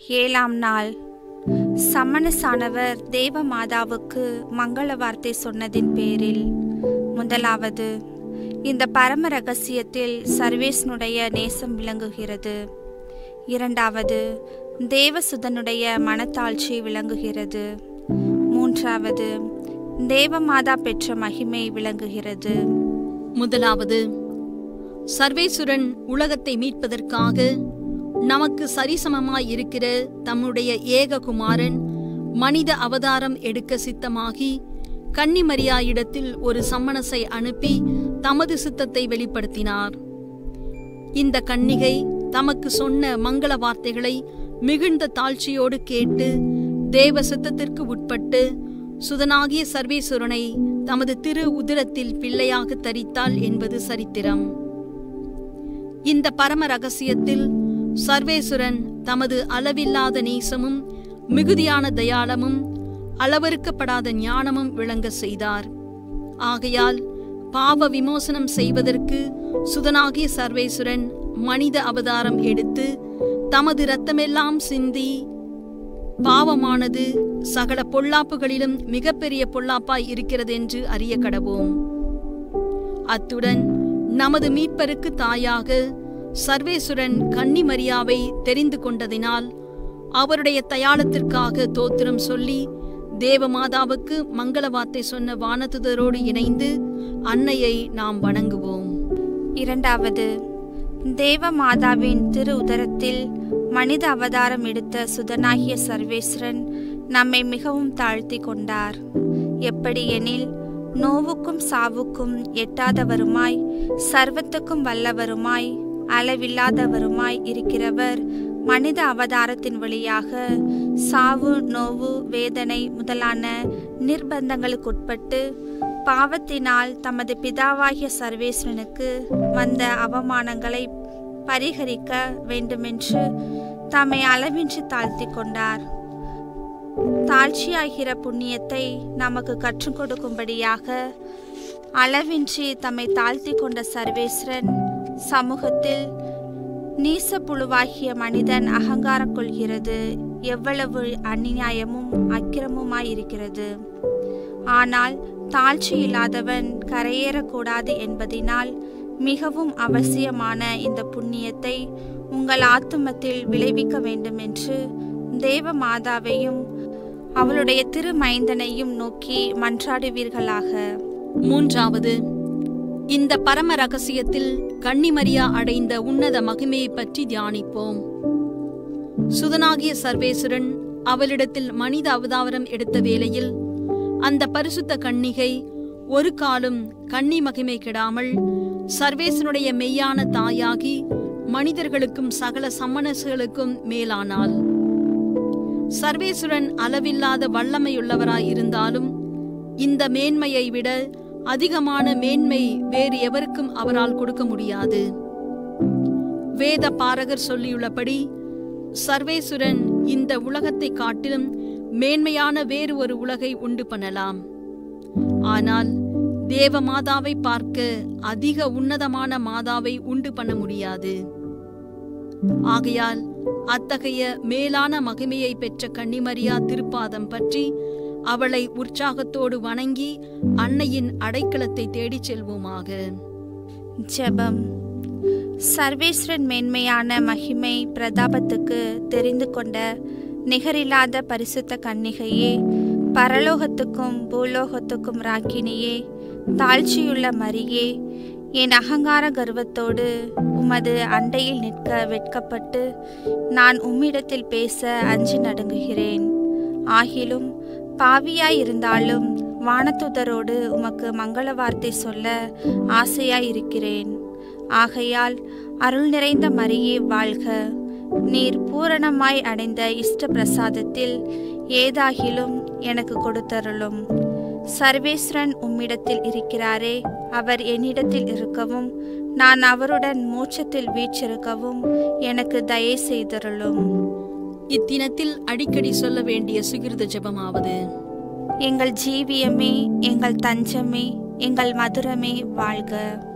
ஏழாம் நாள் சம்மனசானவர் தேவ மாதாவுக்கு மங்கள வார்த்தை சொன்னதின் பேரில் முதலாவது இந்த பரம ரகசியத்தில் சர்வேஸ்னுடைய நேசம் விளங்குகிறது இரண்டாவது தேவசுதனுடைய மனத்தாழ்ச்சி விளங்குகிறது மூன்றாவது தேவமாதா பெற்ற மகிமை விளங்குகிறது முதலாவது சர்வேசுரன் உலகத்தை மீட்பதற்காக நமக்கு சரிசமமாய் இருக்கிற தம்முடைய ஏக குமாரன் மனித அவதாரம் எடுக்க சித்தமாகி கன்னிமரியாயிடத்தில் ஒரு சம்மனசை அனுப்பி தமது சித்தத்தை வெளிப்படுத்தினார் இந்த கன்னிகை தமக்கு சொன்ன மங்கள வார்த்தைகளை மிகுந்த தாழ்ச்சியோடு கேட்டு தேவ சித்தத்திற்கு உட்பட்டு சுதனாகிய சர்வேசுரனை தமது திரு உதிரத்தில் பிள்ளையாக தரித்தாள் என்பது சரித்திரம் இந்த பரம ரகசியத்தில் சர்வேசுரன் தமது அளவில்லாத நேசமும் மிகுதியான தயாளமும் அளவறுக்கப்படாத ஞானமும் விளங்க செய்தார் ஆகையால் பாவ விமோசனம் செய்வதற்கு சுதனாகிய சர்வேசுரன் மனித அவதாரம் எடுத்து தமது இரத்தமெல்லாம் சிந்தி பாவமானது சகல பொல்லாப்புகளிலும் மிகப்பெரிய பொல்லாப்பாய் இருக்கிறதென்று அறிய கடவோம் அத்துடன் நமது மீட்பருக்கு தாயாக சர்வேசுரன் கன்னிமரியாவை தெரிந்து கொண்டதினால் அவருடைய தயாளத்திற்காக தோத்திரம் சொல்லி தேவமாதாவுக்கு மங்கள வார்த்தை சொன்ன வானதுதரோடு இணைந்து அன்னையை நாம் வணங்குவோம் இரண்டாவது தேவ மாதாவின் திரு உதரத்தில் மனித அவதாரம் எடுத்த சுதனாகிய சர்வேஸ்வரன் நம்மை மிகவும் தாழ்த்தி கொண்டார் எப்படி எனில் நோவுக்கும் சாவுக்கும் எட்டாதவருமாய் சர்வத்துக்கும் வல்லவருமாய் அளவில்லாதவருமாய் இருக்கிறவர் மனித அவதாரத்தின் வழியாக சாவு நோவு வேதனை முதலான நிர்பந்தங்களுக்குட்பட்டு பாவத்தினால் தமது பிதாவாகிய சர்வேஸ்வரனுக்கு வந்த அவமானங்களை பரிகரிக்க வேண்டுமென்று தம்மை அளவின்றி தாழ்த்தி கொண்டார் தாழ்ச்சியாகிற புண்ணியத்தை நமக்கு கற்றுக் கொடுக்கும்படியாக அளவின்றி தம்மை தாழ்த்தி கொண்ட சர்வேஸ்வரன் சமூகத்தில் நீச புழுவாகிய மனிதன் அகங்காரம் கொள்கிறது எவ்வளவு அநியாயமும் அக்கிரமுமாயிருக்கிறது ஆனால் தாழ்ச்சி இல்லாதவன் கரையேறக்கூடாது என்பதினால் மிகவும் அவசியமான இந்த புண்ணியத்தை உங்கள் ஆத்துமத்தில் விளைவிக்க வேண்டும் என்று தேவ மாதாவையும் அவளுடைய திருமைந்தனையும் நோக்கி மன்றாடுவீர்களாக மூன்றாவது இந்த பரம ரகசியத்தில் கன்னிமரியா அடைந்த உன்னத மகிமையை பற்றி தியானிப்போம் சுதனாகிய சர்வேசுரன் அவளிடத்தில் மனித அவதாரம் எடுத்த வேளையில் அந்த பரிசுத்த கன்னிகை ஒரு காலும் கன்னி மகிமை கெடாமல் சர்வேசனுடைய மெய்யான தாயாகி மனிதர்களுக்கும் சகல சம்மனசுகளுக்கும் மேலானாள் சர்வேசுரன் அளவில்லாத வல்லமையுள்ளவராயிருந்தாலும் இந்த மேன்மையை விட அதிகமான மேன்மை வேறு எவருக்கும் அவரால் கொடுக்க முடியாது வேத பாரகர் சொல்லியுள்ளபடி சர்வேசுரன் இந்த உலகத்தை காட்டிலும் மேன்மையான வேறு ஒரு உலகை உண்டு பண்ணலாம் ஆனால் தேவ மாதாவை பார்க்க அதிக உன்னதமான மாதாவை உண்டு பண்ண முடியாது ஆகையால் அத்தகைய மேலான மகிமையை பெற்ற கன்னிமரியா திருப்பாதம் பற்றி அவளை உற்சாகத்தோடு வணங்கி அன்னையின் அடைக்கலத்தை தேடிச் செல்வோமாக ஜெபம் சர்வேஸ்வரன் மேன்மையான மகிமை பிரதாபத்துக்கு தெரிந்து கொண்ட நிகரில்லாத பரிசுத்த கன்னிகையே பரலோகத்துக்கும் பூலோகத்துக்கும் ராக்கினியே தாழ்ச்சியுள்ள மரியே என் அகங்கார கர்வத்தோடு உமது அண்டையில் நிற்க வெட்கப்பட்டு நான் உம்மிடத்தில் பேச அஞ்சி நடுங்குகிறேன் ஆகிலும் பாவியாயிருந்தாலும் வானத்துதரோடு உமக்கு மங்கள வார்த்தை சொல்ல ஆசையாயிருக்கிறேன் ஆகையால் அருள் நிறைந்த மரியே வாழ்க நீர் பூரணமாய் அடைந்த இஷ்ட பிரசாதத்தில் ஏதாகிலும் எனக்கு கொடுத்தருளும் சர்வேஸ்வரன் உம்மிடத்தில் இருக்கிறாரே அவர் என்னிடத்தில் இருக்கவும் நான் அவருடன் மோட்சத்தில் வீற்றிருக்கவும் எனக்கு தயை செய்தருளும் இத்தினத்தில் அடிக்கடி சொல்ல வேண்டிய சுகிருத ஜெபமாவது எங்கள் ஜீவியமே எங்கள் தஞ்சமே எங்கள் மதுரமே வாழ்க